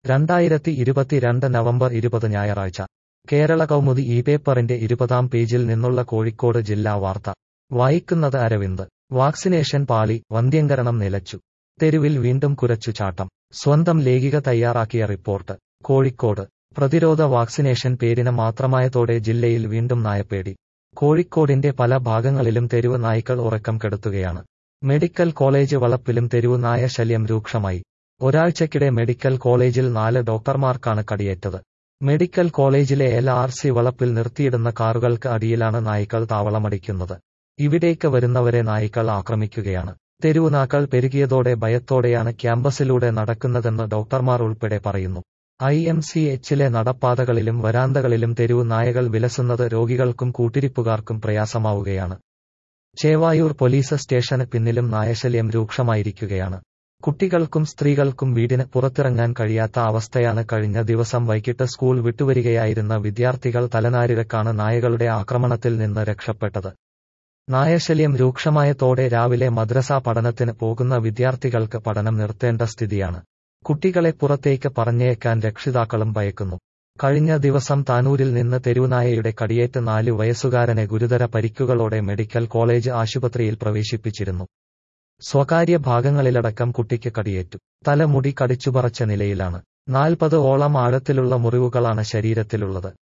രണ്ടായിരത്തി ഇരുപത്തിരണ്ട് നവംബർ ഇരുപത് ഞായറാഴ്ച കേരള കൗമുദി ഈ പേപ്പറിന്റെ ഇരുപതാം പേജിൽ നിന്നുള്ള കോഴിക്കോട് ജില്ലാ വാർത്ത വായിക്കുന്നത് അരവിന്ദ് വാക്സിനേഷൻ പാളി വന്ധ്യംകരണം നിലച്ചു തെരുവിൽ വീണ്ടും കുരച്ചുചാട്ടം സ്വന്തം ലേഖിക തയ്യാറാക്കിയ റിപ്പോർട്ട് കോഴിക്കോട് പ്രതിരോധ വാക്സിനേഷൻ പേരിന് മാത്രമായതോടെ ജില്ലയിൽ വീണ്ടും നായപ്പേടി കോഴിക്കോടിന്റെ പല ഭാഗങ്ങളിലും തെരുവ് നായ്ക്കൾ ഉറക്കം കെടുത്തുകയാണ് മെഡിക്കൽ കോളേജ് വളപ്പിലും തെരുവ് നായ ശല്യം രൂക്ഷമായി ഒരാഴ്ചക്കിടെ മെഡിക്കൽ കോളേജിൽ നാല് ഡോക്ടർമാർക്കാണ് കടിയേറ്റത് മെഡിക്കൽ കോളേജിലെ എൽ ആർ സി വളപ്പിൽ നിർത്തിയിടുന്ന കാറുകൾക്ക് അടിയിലാണ് നായ്ക്കൾ താവളമടിക്കുന്നത് ഇവിടേക്ക് വരുന്നവരെ നായ്ക്കൾ ആക്രമിക്കുകയാണ് തെരുവുനാക്കൾ പെരുകിയതോടെ ഭയത്തോടെയാണ് ക്യാമ്പസിലൂടെ നടക്കുന്നതെന്ന് ഡോക്ടർമാർ ഉൾപ്പെടെ പറയുന്നു ഐ എം സി എച്ചിലെ നടപ്പാതകളിലും വരാന്തകളിലും തെരുവു നായകൾ വിലസുന്നത് രോഗികൾക്കും കൂട്ടിരിപ്പുകാർക്കും പ്രയാസമാവുകയാണ് ചേവായൂർ പോലീസ് സ്റ്റേഷന് പിന്നിലും നായശല്യം രൂക്ഷമായിരിക്കുകയാണ് കുട്ടികൾക്കും സ്ത്രീകൾക്കും വീടിന് പുറത്തിറങ്ങാൻ കഴിയാത്ത അവസ്ഥയാണ് കഴിഞ്ഞ ദിവസം വൈകിട്ട് സ്കൂൾ വിട്ടുവരികയായിരുന്ന വിദ്യാർത്ഥികൾ തലനാരിഴക്കാണ് നായകളുടെ ആക്രമണത്തിൽ നിന്ന് രക്ഷപ്പെട്ടത് നായശല്യം രൂക്ഷമായതോടെ രാവിലെ മദ്രസ പഠനത്തിന് പോകുന്ന വിദ്യാർത്ഥികൾക്ക് പഠനം നിർത്തേണ്ട സ്ഥിതിയാണ് കുട്ടികളെ പുറത്തേക്ക് പറഞ്ഞേക്കാൻ രക്ഷിതാക്കളും ഭയക്കുന്നു കഴിഞ്ഞ ദിവസം താനൂരിൽ നിന്ന് തെരുവുനായയുടെ കടിയേറ്റ് നാല് വയസ്സുകാരനെ ഗുരുതര പരിക്കുകളോടെ മെഡിക്കൽ കോളേജ് ആശുപത്രിയിൽ പ്രവേശിപ്പിച്ചിരുന്നു സ്വകാര്യ ഭാഗങ്ങളിലടക്കം കുട്ടിക്ക് കടിയേറ്റു തലമുടി കടിച്ചുപറച്ച നിലയിലാണ് നാൽപ്പത് ഓളം ആഴത്തിലുള്ള മുറിവുകളാണ് ശരീരത്തിലുള്ളത്